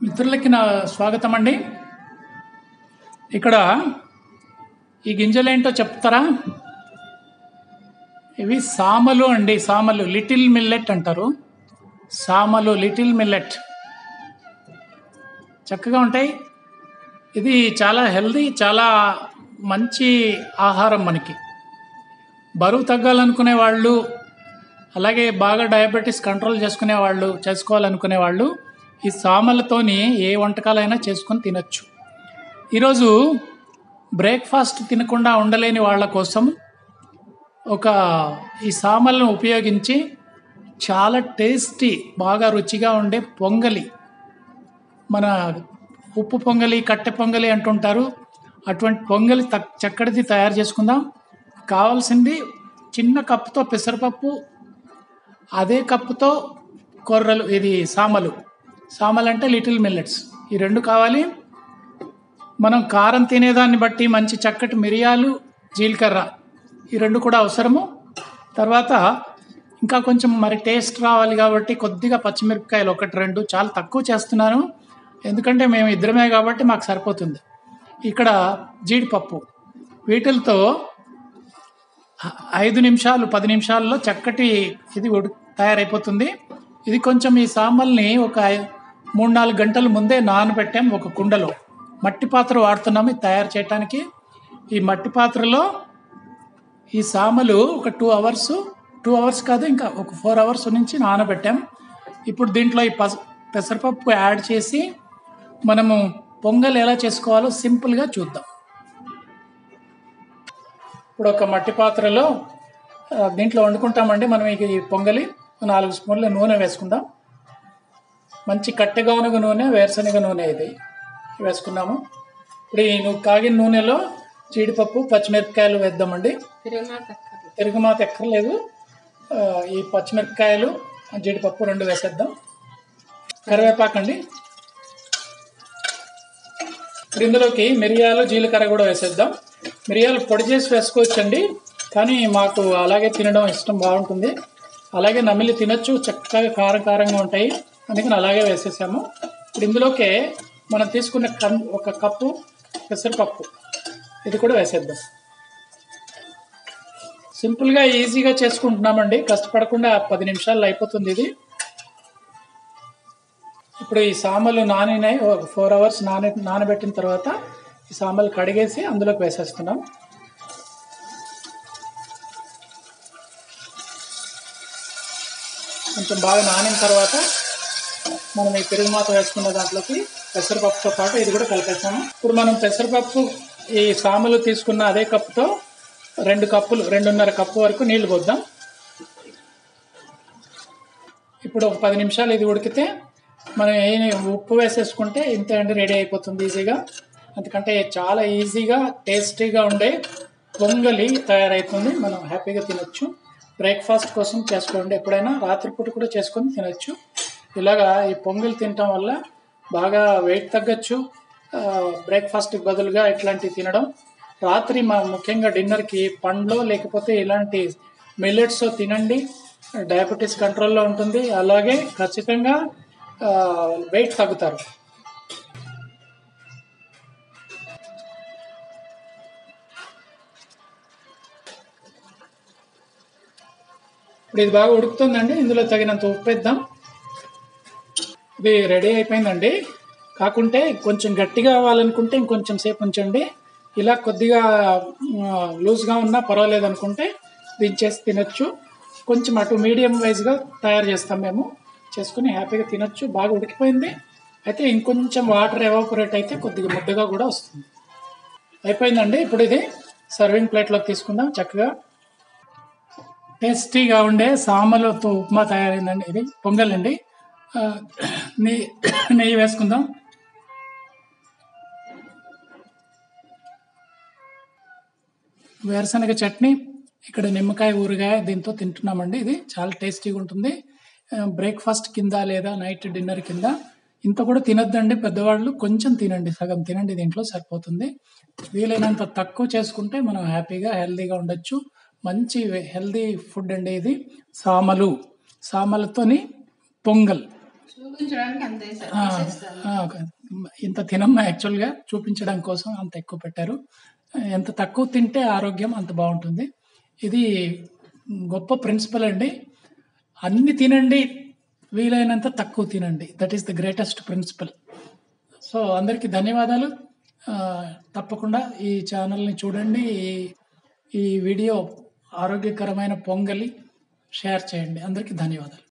మిత్రులకి నా స్వాగతం అండి ఇక్కడ ఈ గింజలేంటో చెప్తారా ఇవి సామలు అండి సామలు లిటిల్ మిల్లెట్ అంటారు సామలు లిటిల్ మిల్లెట్ చక్కగా ఉంటాయి ఇది చాలా హెల్దీ చాలా మంచి ఆహారం మనకి బరువు తగ్గాలనుకునే వాళ్ళు అలాగే బాగా డయాబెటీస్ కంట్రోల్ చేసుకునే వాళ్ళు చేసుకోవాలనుకునే వాళ్ళు ఈ సామలతోని ఏ వంటకాలైనా చేసుకొని తినచ్చు ఈరోజు బ్రేక్ఫాస్ట్ తినకుండా ఉండలేని వాళ్ళ కోసం ఒక ఈ సామలను ఉపయోగించి చాలా టేస్టీ బాగా రుచిగా ఉండే పొంగలి మన ఉప్పు పొంగలి కట్టె పొంగలి అంటుంటారు అటువంటి పొంగలి తక్ చక్కటిది తయారు చేసుకుందాం కావాల్సింది చిన్న కప్పుతో పెసరపప్పు అదే కప్పుతో కొర్రలు ఇది సామలు సామలు అంటే లిటిల్ మిల్లెట్స్ ఈ రెండు కావాలి మనం కారం తినేదాన్ని బట్టి మంచి చక్కటి మిరియాలు జీలకర్ర ఈ రెండు కూడా అవసరము తర్వాత ఇంకా కొంచెం మరి టేస్ట్ రావాలి కాబట్టి కొద్దిగా పచ్చిమిరపకాయలు ఒకటి రెండు చాలా తక్కువ చేస్తున్నాను ఎందుకంటే మేము ఇద్దరమే కాబట్టి మాకు సరిపోతుంది ఇక్కడ జీడిపప్పు వీటితో ఐదు నిమిషాలు పది నిమిషాల్లో చక్కటి ఇది ఉడు తయారైపోతుంది ఇది కొంచెం ఈ సాంబల్ని ఒక ఐ- మూడు నాలుగు గంటల ముందే నానబెట్టాం ఒక కుండలో మట్టి పాత్ర వాడుతున్నాము ఇది తయారు చేయడానికి ఈ మట్టి పాత్రలో ఈ సామలు ఒక టూ అవర్స్ టూ అవర్స్ కాదు ఇంకా ఒక ఫోర్ అవర్స్ నుంచి నానబెట్టాం ఇప్పుడు దీంట్లో ఈ పస పెసరపప్పు యాడ్ చేసి మనము పొంగల్ ఎలా చేసుకోవాలో సింపుల్గా చూద్దాం ఇప్పుడు ఒక మట్టి పాత్రలో ఆ, దీంట్లో వండుకుంటామండి మనం ఇక ఈ పొంగలి నాలుగు స్పూన్ల నూనె వేసుకుందాం మంచి కట్టెగానుగ నూనె వేరుశనగ నూనె ఇది వేసుకున్నాము ఇప్పుడు ఈ నువ్వు కాగిన నూనెలో జీడిపప్పు పచ్చిమిరపకాయలు వేద్దామండి తిరుగుమాత ఎక్కర్లేదు ఆ, ఈ పచ్చిమిరపకాయలు జీడిపప్పు రెండు వేసేద్దాం కరివేపాకండి ఇప్పుడు ఇందులోకి మిరియాలు జీలకర్ర కూడా వేసేద్దాం మిరియాలు పొడి చేసి వేసుకోవచ్చండి కానీ మాకు అలాగే తినడం ఇష్టం బాగుంటుంది అలాగే నమిలి తినొచ్చు చక్కగా కారం కారంగా ఉంటాయి అందుకని అలాగే వేసేసాము ఇప్పుడు ఇందులోకే మనం తీసుకున్న కన్ ఒక కప్పు పెసరపప్పు ఇది కూడా వేసేద్దాం సింపుల్గా ఈజీగా చేసుకుంటున్నామండి కష్టపడకుండా పది నిమిషాల్లో అయిపోతుంది ఇది ఇప్పుడు ఈ సామలు నానినాయి ఒక ఫోర్ అవర్స్ నాన నానబెట్టిన తర్వాత ఈ సామలు కడిగేసి అందులోకి వేసేస్తున్నాం కొంచెం బాగా నానిన తర్వాత మనం ఈ పెరుగు మాత వేసుకున్న దాంట్లోకి పెసరపప్పుతో పాటు ఇది కూడా కలిపేస్తాము ఇప్పుడు మనం పెసరపప్పు ఈ సామలు తీసుకున్న అదే కప్పుతో రెండు కప్పులు రెండున్నర కప్పు వరకు నీళ్లు పోద్దాం ఇప్పుడు ఒక పది నిమిషాలు ఇది ఉడికితే మనం ఏ ఉప్పు వేసేసుకుంటే ఇంతే అండి రెడీ అయిపోతుంది ఈజీగా ఎందుకంటే చాలా ఈజీగా టేస్టీగా ఉండే పొంగలి తయారవుతుంది మనం హ్యాపీగా తినొచ్చు బ్రేక్ఫాస్ట్ కోసం చేసుకోండి ఎప్పుడైనా రాత్రిపూట కూడా చేసుకొని తినొచ్చు ఇలాగా ఈ పొంగల్ తినటం వల్ల బాగా వెయిట్ తగ్గచ్చు బ్రేక్ఫాస్ట్కి బదులుగా ఇట్లాంటివి తినడం రాత్రి మా ముఖ్యంగా డిన్నర్కి పండ్లో లేకపోతే ఇలాంటి మిల్లెట్స్ తినండి డయాబెటీస్ కంట్రోల్లో ఉంటుంది అలాగే ఖచ్చితంగా వెయిట్ తగ్గుతారు ఇప్పుడు ఇది బాగా ఉడుకుతుందండి ఇందులో తగినంత ఉప్పు వేద్దాం ఇది రెడీ అయిపోయిందండి కాకుంటే కొంచెం గట్టిగా అవ్వాలనుకుంటే ఇంకొంచెం సేపు ఉంచండి ఇలా కొద్దిగా లూజ్గా ఉన్నా పర్వాలేదు అనుకుంటే దించేసి తినొచ్చు కొంచెం అటు మీడియం వైజ్గా తయారు చేస్తాం మేము చేసుకుని హ్యాపీగా తినొచ్చు బాగా ఉడికిపోయింది అయితే ఇంకొంచెం వాటర్ ఎవాపరేట్ అయితే కొద్దిగా ముద్దగా కూడా వస్తుంది అయిపోయిందండి ఇప్పుడు ఇది సర్వింగ్ ప్లేట్లోకి తీసుకుందాం చక్కగా టేస్టీగా ఉండే సామలతో ఉప్మా తయారైందండి ఇది పొంగల్ అండి ఆ, నెయ్యి నెయ్యి వేసుకుందాం వేరుశనగ చట్నీ ఇక్కడ నిమ్మకాయ ఊరగాయ దీంతో తింటున్నామండి ఇది చాలా టేస్టీగా ఉంటుంది బ్రేక్ఫాస్ట్ కింద లేదా నైట్ డిన్నర్ కింద ఇంత కూడా తినొద్దండి పెద్దవాళ్ళు కొంచెం తినండి సగం తినండి దీంట్లో సరిపోతుంది వీలైనంత తక్కువ చేసుకుంటే మనం హ్యాపీగా హెల్తీగా ఉండొచ్చు మంచి హెల్తీ ఫుడ్ అండి ఇది సామలు సామలతోని పొంగల్ చూపించడానికి అంత వేసారు ఆ, తీసేస్తారు ఆ, ఒక ఇంత తినమ్మా యాక్చువల్గా చూపించడం కోసం అంత ఎక్కువ పెట్టారు ఎంత తక్కువ తింటే ఆరోగ్యం అంత బాగుంటుంది ఇది గొప్ప ప్రిన్సిపల్ అండి అన్ని తినండి వీలైనంత తక్కువ తినండి that is the greatest principle so అందరికీ ధన్యవాదాలు ఆ, తప్పకుండా ఈ ఛానల్ని చూడండి ఈ- ఈ వీడియో ఆరోగ్యకరమైన పొంగలి షేర్ చేయండి అందరికీ ధన్యవాదాలు